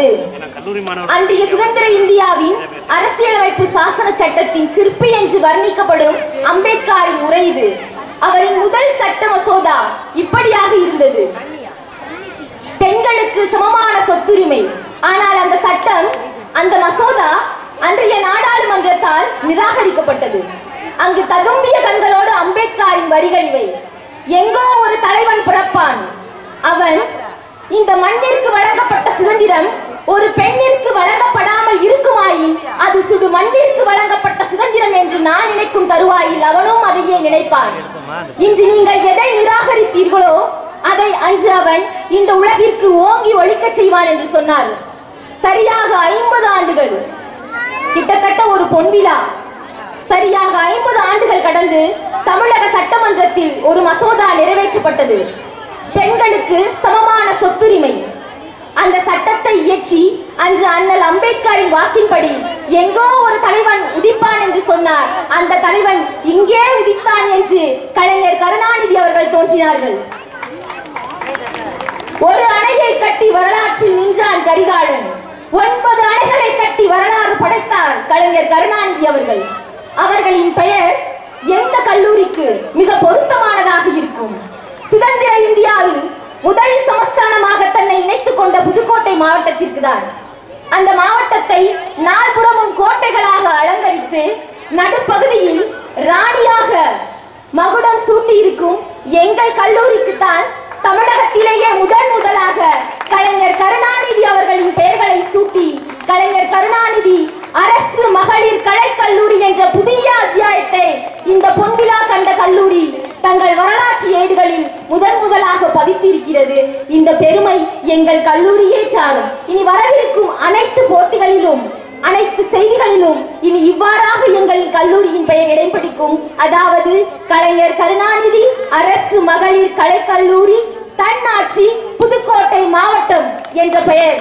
அளிக்கப்பட்டது கல்லூரி மாணவர் அன்றைய சுதந்திர இந்தியாவின் அரசியலமைப்பு சாசன சட்டத்தின் சிற்பி என்று வர்ணிக்கப்படும் அம்பேத்கரின் உரை இது அவரின் முதல் சட்ட மசோதா இப்படியாக இருந்தது பெண்களுக்கு சமமான சொத்துரிமை ஆனால் அந்த சட்டம் அந்த மசோதா அன்றைய நாடாளுமன்றத்தால் நிராகரிக்கப்பட்டது அங்கு ததும்பிய கண்களோடு அம்பேத்கரின் வரிகள் இவை எங்கோ ஒரு தலைவன் பிறப்பான் அவன் இந்த மண்ணிற்கு வழங்கப்பட்ட சுதந்திரம் ஒரு பெண்ணிற்கு வழங்கப்படாமல் இருக்குமாயின் அது சுடு மண்ணிற்கு வழங்கப்பட்ட சுதந்திரம் என்று நான் நினைக்கும் தருவாயில் அவனும் அதையே நினைப்பான் இன்று நீங்கள் எதை நிராகரித்தீர்களோ அதை அன்று அவன் இந்த உலகிற்கு ஓங்கி ஒழிக்கச் செய்வான் என்று சொன்னார் சரியாக ஐம்பது ஆண்டுகள் கிட்டத்தட்ட ஒரு பொன்விழா சரியாக ஐம்பது ஆண்டுகள் கடந்து தமிழக சட்டமன்றத்தில் ஒரு மசோதா நிறைவேற்றப்பட்டது பெண்களுக்கு சமமான சொத்துரிமை அந்த சட்டத்தை இயற்றி அன்று அண்ணல் அம்பேத்கரின் வாக்கின்படி எங்கோ ஒரு தலைவன் உதிப்பான் என்று சொன்னார் அந்த தலைவன் இங்கே உதித்தான் என்று கலைஞர் கருணாநிதி அவர்கள் தோன்றினார்கள் ஒரு அணையை கட்டி வரலாற்றில் நின்றான் கரிகாலன் ஒன்பது அணைகளை கட்டி வரலாறு படைத்தார் கலைஞர் கருணாநிதி அவர்கள் அவர்களின் பெயர் எந்த கல்லூரிக்கு மிக பொருத்தமானதாக இருக்கும் சுதந்திர இந்தியாவில் முதல் சமஸ்தானமாக தன்னை இணைத்துக் கொண்ட புதுக்கோட்டை மாவட்டத்திற்கு தான் அந்த மாவட்டத்தை நால்புறமும் கோட்டைகளாக அலங்கரித்து நடுப்பகுதியில் ராணியாக மகுடம் சூட்டி இருக்கும் எங்கள் கல்லூரிக்கு தான் தமிழகத்திலேயே முதன் முதலாக கலைஞர் கருணாநிதி அவர்களின் பெயர்களை சூட்டி கலைஞர் கருணாநிதி அரசு மகளிர் கலைக்கல்லூரி என்ற புதிய அத்தியாயத்தை இந்த பொன்விழா கண்ட கல்லூரி தங்கள் வரலாற்று ஏடுகளில் முதன் முதலாக பதித்திருக்கிறது இந்த பெருமை எங்கள் கல்லூரியே சாரும் இனி வரவிருக்கும் அனைத்து போட்டிகளிலும் அனைத்து செய்திகளிலும் இனி இவ்வாறாக எங்கள் கல்லூரியின் பெயர் இடம் பிடிக்கும் அதாவது கலைஞர் கருணாநிதி அரசு மகளிர் கலைக்கல்லூரி தன்னாட்சி புதுக்கோட்டை மாவட்டம் என்ற பெயர்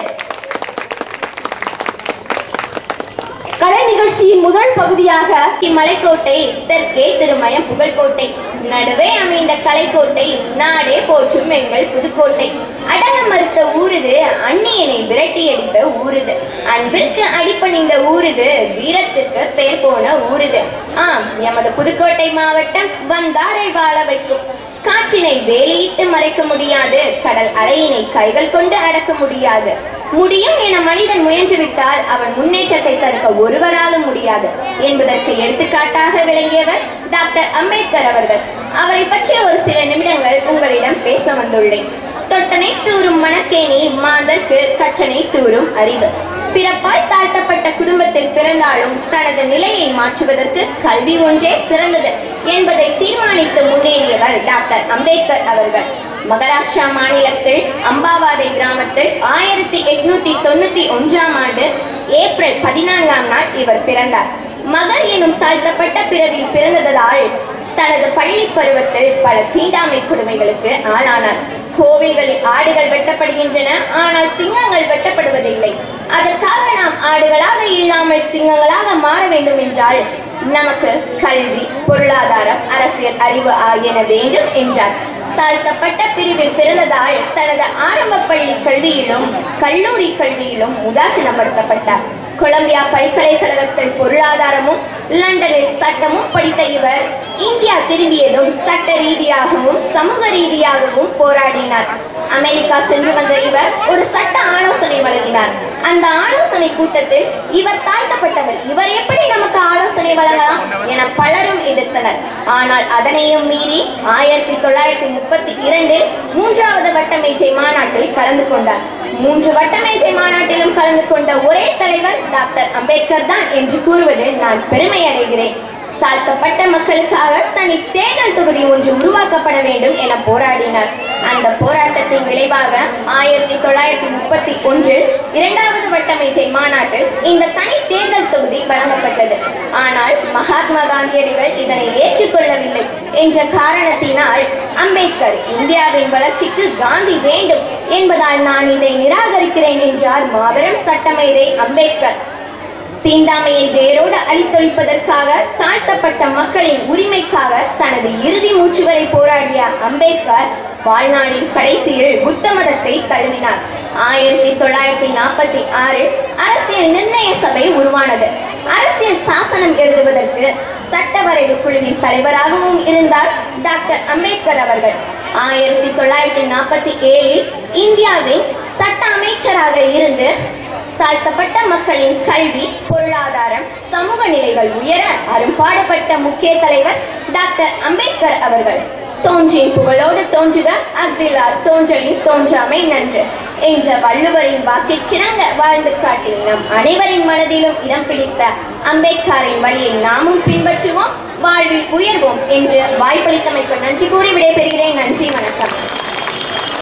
கலை நிகழ்ச்சியின் முதல் பகுதியாக இம்மலைக்கோட்டை தெற்கே திருமயம் புகழ்கோட்டை நடுவே அமைந்த கலைக்கோட்டை நாடே போற்றும் எங்கள் புதுக்கோட்டை அடங்க மறுத்த ஊருது அந்நியனை விரட்டி அடித்த ஊருது அன்பிற்கு அடிபணிந்த ஊருது வீரத்திற்கு பெயர் போன ஊருது ஆம் எமது புதுக்கோட்டை மாவட்டம் வந்தாரை வாழ வைக்கும் காற்றினை வேலியிட்டு மறைக்க முடியாது கடல் அலையினை கைகள் கொண்டு அடக்க முடியாது முடியும் என மனிதன் முயன்றுவிட்டால் அவன் முன்னேற்றத்தை தடுக்க ஒருவராலும் முடியாது என்பதற்கு எடுத்துக்காட்டாக விளங்கியவர் டாக்டர் அம்பேத்கர் அவர்கள் அவரை பற்றி ஒரு சில நிமிடங்கள் உங்களிடம் பேச வந்துள்ளேன் தொட்டனை தூரும் மணக்கேணி மாந்தர்க்கு கற்றனை தூரும் அறிவு பிறப்பால் தாழ்த்தப்பட்ட குடும்பத்தில் பிறந்தாலும் தனது நிலையை மாற்றுவதற்கு கல்வி ஒன்றே சிறந்தது என்பதை தீர்மானித்து முன்னேறியவர் டாக்டர் அம்பேத்கர் அவர்கள் மகாராஷ்டிரா மாநிலத்தில் அம்பாவாதை கிராமத்தில் ஆயிரத்தி எட்நூத்தி தொண்ணூத்தி ஒன்றாம் ஆண்டு ஏப்ரல் பதினான்காம் நாள் இவர் பிறந்தார் மகர் எனும் தாழ்த்தப்பட்ட பிறவியில் பிறந்ததால் தனது பள்ளி பருவத்தில் பல தீண்டாமை கொடுமைகளுக்கு ஆளானார் கோவில்களில் ஆடுகள் வெட்டப்படுகின்றன ஆனால் சிங்கங்கள் வெட்டப்படுவதில்லை அதற்காக நாம் ஆடுகளாக இல்லாமல் சிங்கங்களாக மாற வேண்டும் என்றால் நமக்கு கல்வி பொருளாதாரம் அரசியல் அறிவு ஆகியன வேண்டும் என்றார் தாழ்த்தப்பட்ட பிரிவில் பிறந்ததால் தனது ஆரம்ப பள்ளி கல்வியிலும் கல்லூரி கல்வியிலும் உதாசீனப்படுத்தப்பட்டார் கொலம்பியா பல்கலைக்கழகத்தில் பொருளாதாரமும் லண்டனில் சட்டமும் படித்த இவர் இந்தியா திரும்பியதும் சட்ட ரீதியாகவும் சமூக ரீதியாகவும் போராடினார் அமெரிக்கா சென்று வந்த இவர் ஒரு சட்ட ஆலோசனை வழங்கினார் அந்த ஆலோசனை கூட்டத்தில் இவர் தாழ்த்தப்பட்டவர் இவர் எப்படி நமக்கு ஆலோசனை வழங்கலாம் என பலரும் எதிர்த்தனர் ஆனால் அதனையும் மீறி ஆயிரத்தி தொள்ளாயிரத்தி முப்பத்தி இரண்டில் மூன்றாவது வட்டமேஜை மாநாட்டில் கலந்து கொண்டார் மூன்று வட்டமேஜை மாநாட்டிலும் கலந்து கொண்ட ஒரே தலைவர் டாக்டர் அம்பேத்கர் தான் என்று கூறுவதில் நான் பெருமை அடைகிறேன் தாழ்த்தப்பட்ட மக்களுக்காக தனி தேர்தல் தொகுதி ஒன்று உருவாக்கப்பட வேண்டும் என போராடினார் அந்த போராட்டத்தின் விளைவாக ஆயிரத்தி தொள்ளாயிரத்தி முப்பத்தி ஒன்றில் இரண்டாவது வட்டமேஜை மாநாட்டில் இந்த தனி தேர்தல் தொகுதி வழங்கப்பட்டது ஆனால் மகாத்மா காந்தியடிகள் இதனை ஏற்றுக்கொள்ளவில்லை என்ற காரணத்தினால் அம்பேத்கர் இந்தியாவின் வளர்ச்சிக்கு காந்தி வேண்டும் என்பதால் நான் இதை நிராகரிக்கிறேன் என்றார் மாபெரும் சட்டமேதை அம்பேத்கர் தீண்டாமையை வேரோடு அழித்தொழிப்பதற்காக தாழ்த்தப்பட்ட தாழ்த்தப்பட்ட மக்களின் உரிமைக்காக தனது இறுதி மூச்சு வரை போராடிய அம்பேத்கர் வாழ்நாளின் கடைசியில் புத்த மதத்தை தழுவினார் ஆயிரத்தி தொள்ளாயிரத்தி நாற்பத்தி ஆறில் அரசியல் நிர்ணய சபை உருவானது அரசியல் சாசனம் எழுதுவதற்கு சட்ட வரைவு குழுவின் தலைவராகவும் இருந்தார் டாக்டர் அம்பேத்கர் அவர்கள் ஆயிரத்தி தொள்ளாயிரத்தி நாற்பத்தி ஏழில் இந்தியாவின் சட்ட அமைச்சராக இருந்து தாழ்த்தப்பட்ட மக்களின் கல்வி பொருளாதாரம் சமூக நிலைகள் உயர அரும்பாடுபட்ட முக்கிய தலைவர் டாக்டர் அம்பேத்கர் அவர்கள் தோன்றின் புகழோடு தோன்றுக அஃதிலார் தோன்றலின் தோன்றாமை நன்று என்ற வள்ளுவரின் வாக்கிற்கிணங்க வாழ்ந்து காட்டிய நம் அனைவரின் மனதிலும் இடம் பிடித்த அம்பேத்கரின் வழியை நாமும் பின்பற்றுவோம் வாழ்வில் உயர்வோம் என்று வாய்ப்பளித்தமைக்கு நன்றி கூறி விடைபெறுகிறேன் நன்றி வணக்கம்